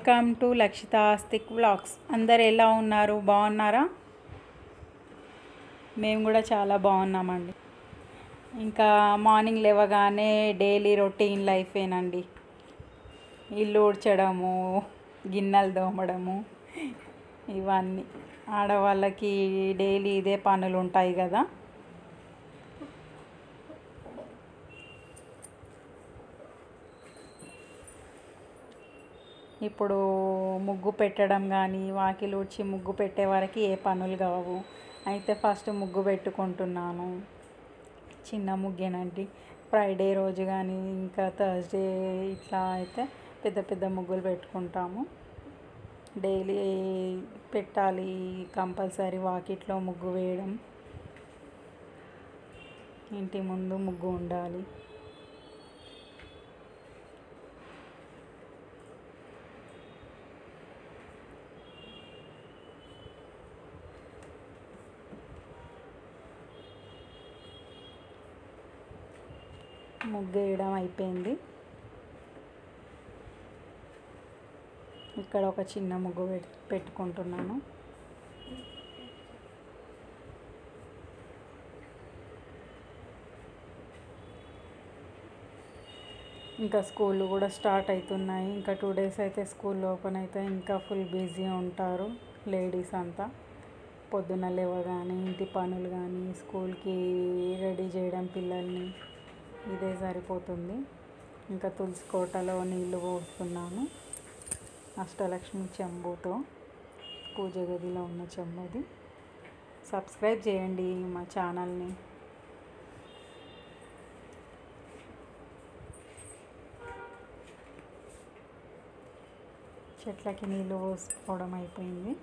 welcome to Lakshitha Astik vlogs అందరు ఎలా ఉన్నారు బాగున్నారా మేము కూడా చాలా బాగున్నామండి ఇంకా మార్నింగ్ లేవగానే డైలీ రొటీన్ లైఫేనండి ఇల్లు ఊడ్చడము గిన్నెలు తోమడము ఇవన్నీ ఆడవాళ్ళకి డైలీ ఇదే పనులు ఉంటాయి కదా ఇప్పుడు ముగ్గు పెట్టడం కానీ వాకిలు ఊడ్చి ముగ్గు పెట్టే వరకు ఏ పనులు కావు అయితే ఫస్ట్ ముగ్గు పెట్టుకుంటున్నాను చిన్న ముగ్గేనండి ఫ్రైడే రోజు కానీ ఇంకా థర్స్డే ఇట్లా అయితే పెద్ద పెద్ద ముగ్గులు పెట్టుకుంటాము డైలీ పెట్టాలి కంపల్సరీ వాకిట్లో ముగ్గు వేయడం ఇంటి ముందు ముగ్గు ఉండాలి ముగ్గు వేయడం అయిపోయింది ఇక్కడ ఒక చిన్న ముగ్గు పెట్ పెట్టుకుంటున్నాను ఇంకా స్కూల్ కూడా స్టార్ట్ అవుతున్నాయి ఇంకా టూ డేస్ అయితే స్కూల్ ఓపెన్ అయితే ఇంకా ఫుల్ బిజీ ఉంటారు లేడీస్ అంతా పొద్దున లేవగానే ఇంటి పనులు కానీ స్కూల్కి రెడీ చేయడం పిల్లల్ని ఇదే సరిపోతుంది ఇంకా తులసి కోటలో నీళ్లు పోస్తున్నాను అష్టలక్ష్మి చెంబుతో పూజ గదిలో ఉన్న చెంబుది సబ్స్క్రైబ్ చేయండి మా ఛానల్ని చెట్లకి నీళ్ళు పోసుకోవడం అయిపోయింది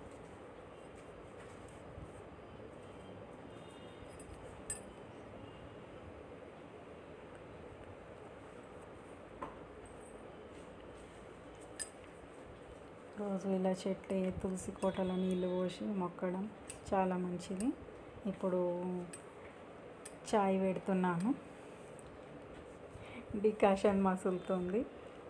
రోజు ఇలా చెట్టు తులసి కోటలో నీళ్ళు పోసి మొక్కడం చాలా మంచిది ఇప్పుడు చాయ్ పెడుతున్నాను డికాషన్ మసులుతుంది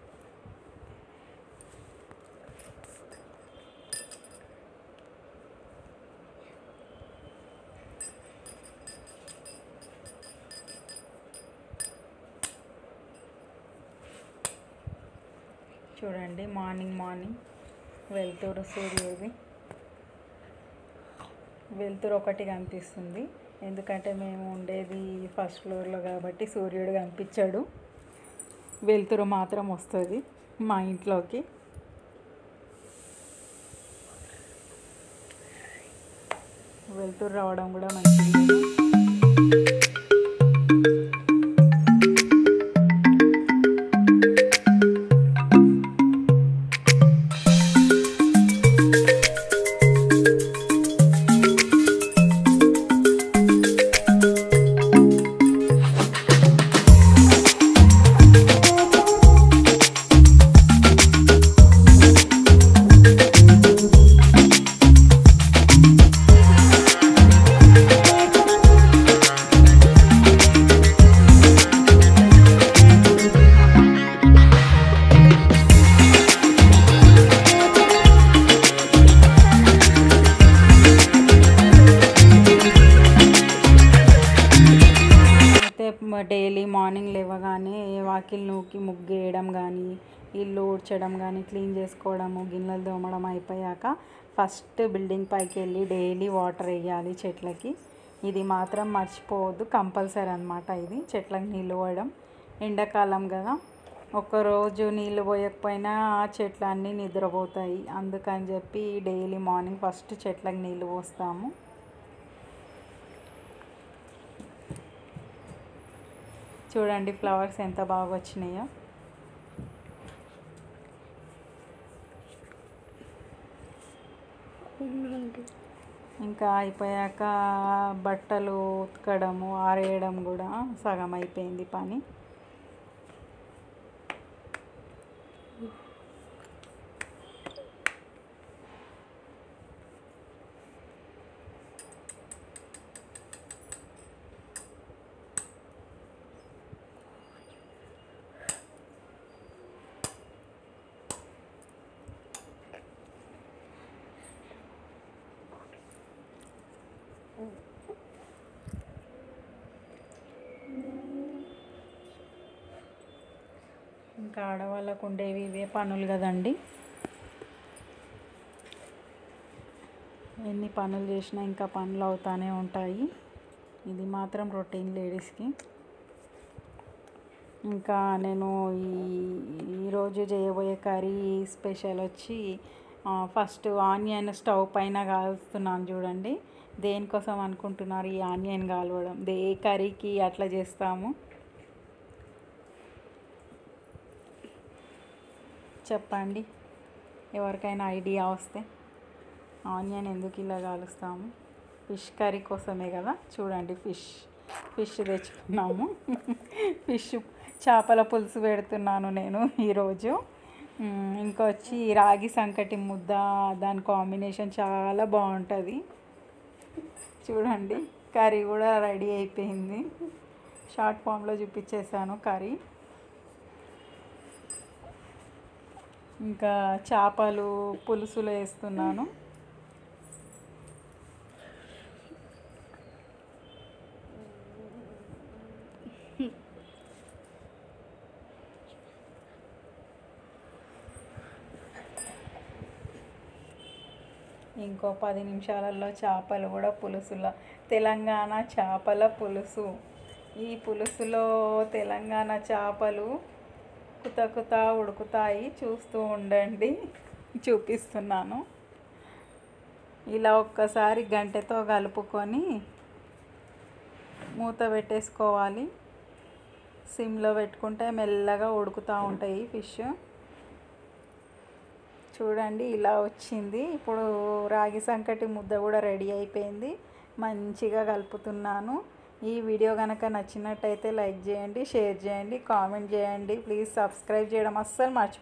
చూడండి మార్నింగ్ మార్నింగ్ వెలుతురు సూర్యుడిది వెలుతురు ఒకటి కనిపిస్తుంది ఎందుకంటే మేము ఉండేది ఫస్ట్ ఫ్లోర్లో కాబట్టి సూర్యుడు కనిపించాడు వెలుతురు మాత్రం వస్తుంది మా ఇంట్లోకి వెలుతురు రావడం కూడా మంచిది అయితే డైలీ మార్నింగ్ లేవగానే వాకిల్ నూకి ముగ్గు వేయడం కానీ ఇల్లు ఊడ్చడం కానీ క్లీన్ చేసుకోవడము గిన్నెలు తోమడం అయిపోయాక ఫస్ట్ బిల్డింగ్ పైకి వెళ్ళి డైలీ వాటర్ వేయాలి చెట్లకి ఇది మాత్రం మర్చిపోవద్దు కంపల్సరీ అనమాట ఇది చెట్లకు నీళ్ళు పోయడం ఎండాకాలం కదా ఒక్కరోజు నీళ్ళు పోయకపోయినా చెట్లు అన్నీ నిద్రపోతాయి అందుకని చెప్పి డైలీ మార్నింగ్ ఫస్ట్ చెట్లకు నీళ్ళు పోస్తాము చూడండి ఫ్లవర్స్ ఎంత బాగా వచ్చినాయో ఇంకా అయిపోయాక బట్టలు ఉతకడము ఆరేయడం కూడా సగం అయిపోయింది పని ఇంకా ఆడవాళ్ళకు ఉండేవి ఇవే పనులు కదండి ఎన్ని పనులు చేసినా ఇంకా పనులు అవుతానే ఉంటాయి ఇది మాత్రం రొటీన్ లేడీస్కి ఇంకా నేను ఈ ఈరోజు చేయబోయే కర్రీ స్పెషల్ వచ్చి ఆ, ఫస్ట్ ఆనియన్ స్టవ్ పైన కాలుస్తున్నాను చూడండి దేనికోసం అనుకుంటున్నారు ఈ ఆనియన్ కాలవడం దే ఏ కర్రీకి అట్లా చేస్తాము చెప్పండి ఎవరికైనా ఐడియా వస్తే ఆనియన్ ఎందుకు ఇలా కాలుస్తాము ఫిష్ కర్రీ కోసమే కదా చూడండి ఫిష్ ఫిష్ తెచ్చుకున్నాము ఫిష్ చేపల పులుసు పెడుతున్నాను నేను ఈరోజు మ్, ఇంకొచ్చి రాగి సంకటి ముద్ద దాని కాంబినేషన్ చాలా బాగుంటుంది చూడండి కర్రీ కూడా రెడీ అయిపోయింది షార్ట్ ఫామ్లో చూపించేసాను కర్రీ ఇంకా చేపలు పులుసులో వేస్తున్నాను ఇంకో పది నిమిషాలలో చేపలు కూడా పులుసులో తెలంగాణ చేపల పులుసు ఈ పులుసులో తెలంగాణ చేపలు కుత కుత ఉడుకుతాయి చూస్తూ ఉండండి చూపిస్తున్నాను ఇలా ఒక్కసారి గంటెతో కలుపుకొని మూత పెట్టేసుకోవాలి సిమ్లో పెట్టుకుంటే మెల్లగా ఉడుకుతూ ఉంటాయి ఫిష్ చూడండి ఇలా వచ్చింది ఇప్పుడు రాగి సంకటి ముద్ద కూడా రెడీ అయిపోయింది మంచిగా కలుపుతున్నాను ఈ వీడియో కనుక నచ్చినట్టయితే లైక్ చేయండి షేర్ చేయండి కామెంట్ చేయండి ప్లీజ్ సబ్స్క్రైబ్ చేయడం అస్సలు మర్చిపో